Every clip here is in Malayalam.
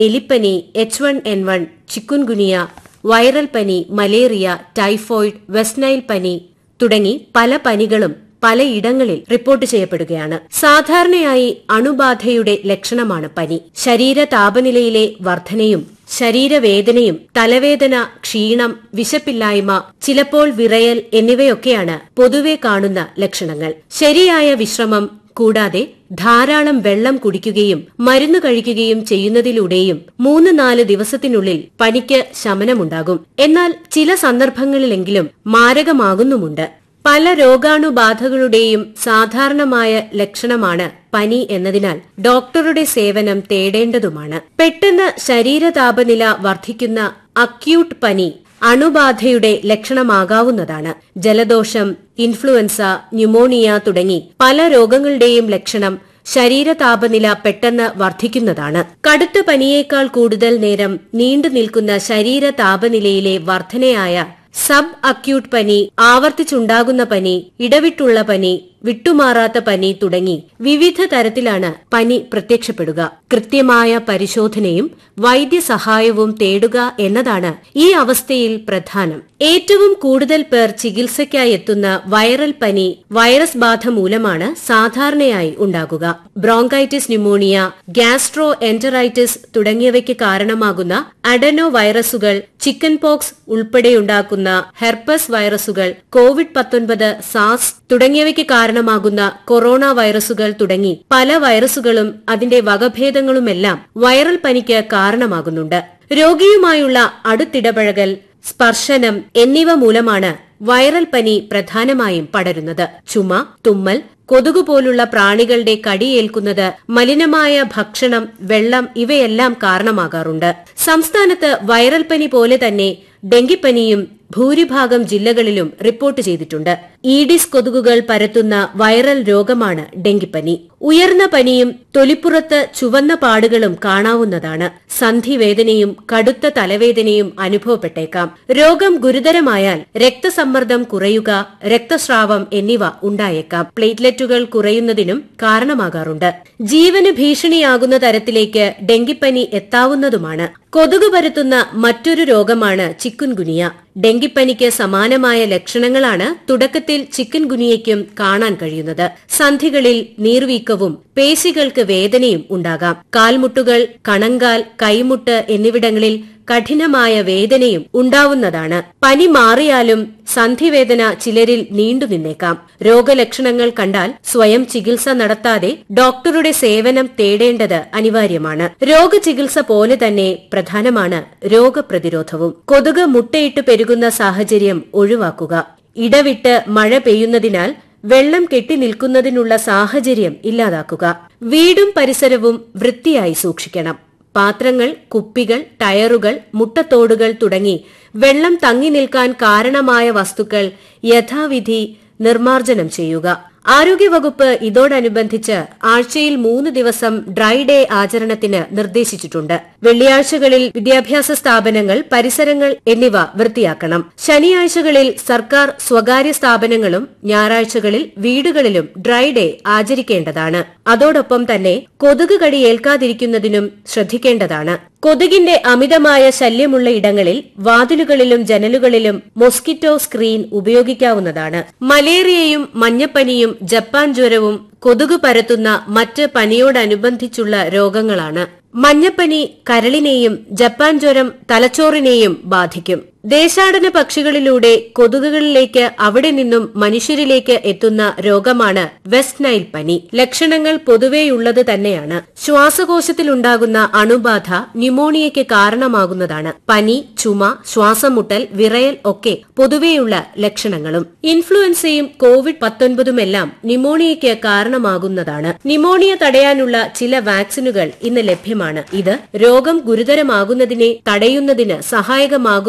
എലിപ്പനി H one N one chikungunya viral പനി മലേറിയ ടൈഫോയിഡ് വെസ്റ്റ്നൈൽ പനി തുടങ്ങി പല പനികളും പലയിടങ്ങളിൽ റിപ്പോർട്ട് ചെയ്യപ്പെടുകയാണ് സാധാരണയായി അണുബാധയുടെ ലക്ഷണമാണ് പനി ശരീര താപനിലയിലെ വർധനയും ശരീരവേദനയും തലവേദന ക്ഷീണം വിശപ്പില്ലായ്മ ചിലപ്പോൾ വിറയൽ എന്നിവയൊക്കെയാണ് പൊതുവെ കാണുന്ന ലക്ഷണങ്ങൾ ശരിയായ വിശ്രമം കൂടാതെ ധാരാളം വെള്ളം കുടിക്കുകയും മരുന്ന് കഴിക്കുകയും ചെയ്യുന്നതിലൂടെയും മൂന്ന് നാല് ദിവസത്തിനുള്ളിൽ പനിക്ക് ശമനമുണ്ടാകും എന്നാൽ ചില സന്ദർഭങ്ങളിലെങ്കിലും മാരകമാകുന്നുമുണ്ട് പല രോഗാണുബാധകളുടെയും സാധാരണമായ ലക്ഷണമാണ് പനി എന്നതിനാൽ ഡോക്ടറുടെ സേവനം തേടേണ്ടതുമാണ് പെട്ടെന്ന് ശരീര താപനില വർദ്ധിക്കുന്ന അക്യൂട്ട് പനി അണുബാധയുടെ ലക്ഷണമാകാവുന്നതാണ് ജലദോഷം ഇൻഫ്ലുവൻസ ന്യൂമോണിയ തുടങ്ങി പല രോഗങ്ങളുടെയും ലക്ഷണം ശരീര താപനില പെട്ടെന്ന് വർദ്ധിക്കുന്നതാണ് കടുത്ത പനിയേക്കാൾ കൂടുതൽ നേരം നീണ്ടു നിൽക്കുന്ന ശരീര താപനിലയിലെ വർധനയായ സബ് അക്യൂട്ട് പനി ആവർത്തിച്ചുണ്ടാകുന്ന പനി ഇടവിട്ടുള്ള പനി വിട്ടുമാറാത്ത പനി തുടങ്ങി വിവിധ തരത്തിലാണ് പനി പ്രത്യക്ഷപ്പെടുക കൃത്യമായ പരിശോധനയും വൈദ്യസഹായവും തേടുക എന്നതാണ് ഈ അവസ്ഥയിൽ പ്രധാനം ഏറ്റവും കൂടുതൽ പേർ ചികിത്സയ്ക്കായി എത്തുന്ന വൈറൽ പനി വൈറസ് ബാധ മൂലമാണ് സാധാരണയായി ഉണ്ടാകുക ബ്രോങ്കൈറ്റിസ് ന്യൂമോണിയ ഗ്യാസ്ട്രോ എന്ററൈറ്റിസ് തുടങ്ങിയവയ്ക്ക് കാരണമാകുന്ന അഡനോ വൈറസുകൾ ചിക്കൻ പോക്സ് ഉൾപ്പെടെയുണ്ടാക്കുന്ന ഹെർപ്പസ് വൈറസുകൾ കോവിഡ് പത്തൊൻപത് സാസ് തുടങ്ങിയവയ്ക്ക് കാരണമാകുന്ന കൊറോണ വൈറസുകൾ തുടങ്ങി പല വൈറസുകളും അതിന്റെ വകഭേദങ്ങളുമെല്ലാം വൈറൽ പനിക്ക് കാരണമാകുന്നുണ്ട് രോഗിയുമായുള്ള അടുത്തിടപഴകൽ സ്പർശനം എന്നിവ മൂലമാണ് വൈറൽ പനി പ്രധാനമായും പടരുന്നത് ചുമ തുമ്മൽ കൊതുകു പോലുള്ള പ്രാണികളുടെ കടിയേൽക്കുന്നത് മലിനമായ ഭക്ഷണം വെള്ളം ഇവയെല്ലാം കാരണമാകാറുണ്ട് സംസ്ഥാനത്ത് വൈറൽ പനി പോലെ തന്നെ ഡെങ്കിപ്പനിയും ഭൂരിഭാഗം ജില്ലകളിലും റിപ്പോർട്ട് ചെയ്തിട്ടുണ്ട് ഈഡിസ് കൊതുകുകൾ പരത്തുന്ന വൈറൽ രോഗമാണ് ഡെങ്കിപ്പനി ഉയർന്ന പനിയും തൊലിപ്പുറത്ത് ചുവന്ന പാടുകളും കാണാവുന്നതാണ് സന്ധിവേദനയും കടുത്ത തലവേദനയും അനുഭവപ്പെട്ടേക്കാം രോഗം ഗുരുതരമായാൽ രക്തസമ്മർദ്ദം കുറയുക രക്തസ്രാവം എന്നിവ ഉണ്ടായേക്കാം പ്ലേറ്റ്ലെറ്റുകൾ കുറയുന്നതിനും കാരണമാകാറുണ്ട് ജീവന് ഭീഷണിയാകുന്ന തരത്തിലേക്ക് ഡെങ്കിപ്പനി എത്താവുന്നതുമാണ് കൊതുക് പരത്തുന്ന മറ്റൊരു രോഗമാണ് ചിക്കുൻഗുനിയ ഡെങ്കിപ്പനിക്ക് സമാനമായ ലക്ഷണങ്ങളാണ് തുടക്കത്തിൽ ചിക്കൻ ഗുനിയയ്ക്കും കാണാൻ കഴിയുന്നത് സന്ധികളിൽ നീർവീക്കവും പേശികൾക്ക് വേദനയും ഉണ്ടാകാം കാൽമുട്ടുകൾ കണങ്കാൽ കൈമുട്ട് എന്നിവിടങ്ങളിൽ കഠിനമായ വേദനയും ഉണ്ടാവുന്നതാണ് പനി മാറിയാലും സന്ധിവേദന ചിലരിൽ നീണ്ടുനിന്നേക്കാം രോഗലക്ഷണങ്ങൾ കണ്ടാൽ സ്വയം ചികിത്സ നടത്താതെ ഡോക്ടറുടെ സേവനം തേടേണ്ടത് അനിവാര്യമാണ് രോഗചികിത്സ പോലെ തന്നെ പ്രധാനമാണ് രോഗപ്രതിരോധവും കൊതുക് മുട്ടയിട്ട് പെരുകുന്ന സാഹചര്യം ഒഴിവാക്കുക ഇടവിട്ട് മഴ പെയ്യുന്നതിനാൽ വെള്ളം കെട്ടി നിൽക്കുന്നതിനുള്ള സാഹചര്യം ഇല്ലാതാക്കുക വീടും പരിസരവും വൃത്തിയായി സൂക്ഷിക്കണം പാത്രങ്ങൾ കുപ്പികൾ ടയറുകൾ മുട്ടത്തോടുകൾ തുടങ്ങി വെള്ളം തങ്ങി നിൽക്കാൻ കാരണമായ വസ്തുക്കൾ യഥാവിധി നിർമ്മാർജ്ജനം ചെയ്യുക ആരോഗ്യവകുപ്പ് ഇതോടനുബന്ധിച്ച് ആഴ്ചയിൽ മൂന്ന് ദിവസം ഡ്രൈ ഡേ ആചരണത്തിന് നിർദ്ദേശിച്ചിട്ടുണ്ട് വെള്ളിയാഴ്ചകളിൽ വിദ്യാഭ്യാസ സ്ഥാപനങ്ങൾ പരിസരങ്ങൾ എന്നിവ വൃത്തിയാക്കണം ശനിയാഴ്ചകളിൽ സർക്കാർ സ്വകാര്യ സ്ഥാപനങ്ങളും ഞായറാഴ്ചകളിൽ വീടുകളിലും ഡ്രൈ ഡേ ആചരിക്കേണ്ടതാണ് അതോടൊപ്പം തന്നെ കൊതുക് കടി ഏൽക്കാതിരിക്കുന്നതിനും ശ്രദ്ധിക്കേണ്ടതാണ് കൊതുകിന്റെ അമിതമായ ശല്യമുള്ള ഇടങ്ങളിൽ വാതിലുകളിലും ജനലുകളിലും മൊസ്കിറ്റോ സ്ക്രീൻ ഉപയോഗിക്കാവുന്നതാണ് മലേറിയയും മഞ്ഞപ്പനിയും ജപ്പാൻ ജ്വരവും കൊതുക് പരത്തുന്ന മറ്റ് പനിയോടനുബന്ധിച്ചുള്ള രോഗങ്ങളാണ് മഞ്ഞപ്പനി കരളിനെയും ജപ്പാൻ ജ്വരം തലച്ചോറിനെയും ബാധിക്കും ദേശാടന പക്ഷികളിലൂടെ കൊതുകുകളിലേക്ക് അവിടെ നിന്നും മനുഷ്യരിലേക്ക് എത്തുന്ന രോഗമാണ് വെസ്റ്റ് നൈൽ പനി ലക്ഷണങ്ങൾ പൊതുവെയുള്ളത് തന്നെയാണ് ശ്വാസകോശത്തിലുണ്ടാകുന്ന അണുബാധ ന്യൂമോണിയയ്ക്ക് കാരണമാകുന്നതാണ് പനി ചുമ ശ്വാസം മുട്ടൽ വിറയൽ ഒക്കെ പൊതുവെയുള്ള ലക്ഷണങ്ങളും ഇൻഫ്ലുവൻസയും കോവിഡ് പത്തൊൻപതുമെല്ലാം ന്യൂമോണിയയ്ക്ക് കാരണമാകുന്നതാണ് ന്യൂമോണിയ തടയാനുള്ള ചില വാക്സിനുകൾ ഇന്ന് ലഭ്യമാണ് ഇത് രോഗം ഗുരുതരമാകുന്നതിനെ തടയുന്നതിന് സഹായകമാകുന്നു എന്നാണ്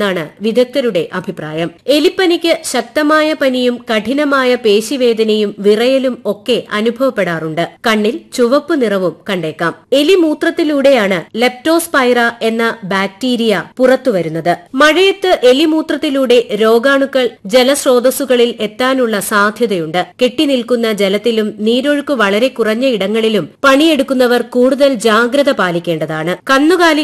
എന്നാണ് വിദഗ്ധരുടെ അഭിപ്രായം എലിപ്പനിക്ക് ശക്തമായ പനിയും കഠിനമായ പേശിവേദനയും വിറയലും ഒക്കെ അനുഭവപ്പെടാറുണ്ട് കണ്ണിൽ ചുവപ്പ് നിറവും കണ്ടേക്കാം എലിമൂത്രത്തിലൂടെയാണ് ലെപ്റ്റോസ്പൈറ എന്ന ബാക്ടീരിയ പുറത്തുവരുന്നത് മഴയത്ത് എലിമൂത്രത്തിലൂടെ രോഗാണുക്കൾ ജലസ്രോതസ്സുകളിൽ എത്താനുള്ള സാധ്യതയുണ്ട് കെട്ടിനിൽക്കുന്ന ജലത്തിലും നീരൊഴുക്ക് വളരെ കുറഞ്ഞ ഇടങ്ങളിലും പണിയെടുക്കുന്നവർ കൂടുതൽ ജാഗ്രത പാലിക്കേണ്ടതാണ് കന്നുകാലി